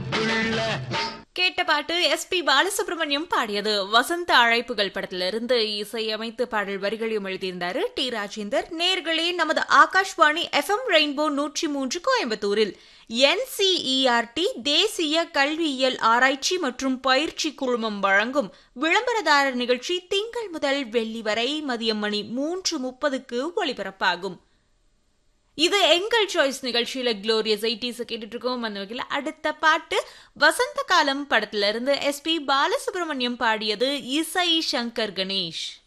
புள்ள கேட்ட பாட்டு எஸ்பி பாலசுப்ரமணியம் பாடியது வசந்த அழைப்புகள் படத்திலிருந்து இசையமைத்து பாடல் வரிகளையும் எழுதியிருந்தாரு டி ராஜேந்தர் நேர்களே நமது ஆகாஷ்வாணி எஃப்எம் ரெயின்போ நூற்றி மூன்று கோயம்புத்தூரில் என்சிஇஆர்டி தேசிய கல்வியியல் ஆராய்ச்சி மற்றும் பயிற்சி குழுமம் வழங்கும் விளம்பரதாரர் நிகழ்ச்சி திங்கள் முதல் வெள்ளி வரை மதியம் மணி மூன்று முப்பதுக்கு ஒளிபரப்பாகும் இது எங்கள் சாய்ஸ் நிகழ்ச்சியில குளோரியஸ் ஐடிஸ் கேட்டுட்டு இருக்கோம் அந்த வகையில் அடுத்த பாட்டு வசந்த காலம் படத்துல இருந்து எஸ்பி பாலசுப்ரமணியம் பாடியது இசை சங்கர் கணேஷ்